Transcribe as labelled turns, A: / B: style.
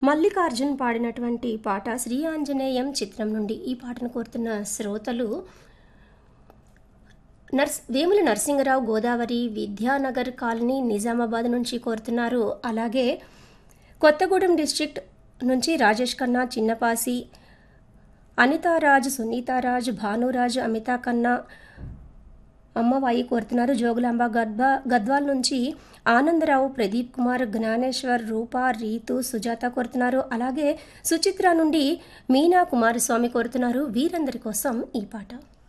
A: మల్లికార్జున్ పాడినటువంటి పాట శ్రీ ఆంజనేయం చిత్రం నుండి ఈ పాటను కోరుతున్న శ్రోతలు నర్స్ వేముల నరసింహరావు గోదావరి విద్యానగర్ కాలనీ నిజామాబాద్ నుంచి కోరుతున్నారు అలాగే కొత్తగూడెం డిస్ట్రిక్ట్ నుంచి రాజేష్ ఖన్నా చిన్నపాసి అనితారాజ్ సునీతారాజ్ భానురాజ్ అమితా ఖన్నా అమ్మవాయి కోరుతున్నారు జోగులాంబ గద్వా గద్వాల్ నుంచి ఆనందరావు ప్రదీప్ కుమార్ జ్ఞానేశ్వర్ రూప రీతు సుజాత కోరుతున్నారు అలాగే సుచిత్ర నుండి మీనా కుమారస్వామి కోరుతున్నారు వీరందరి కోసం ఈ పాట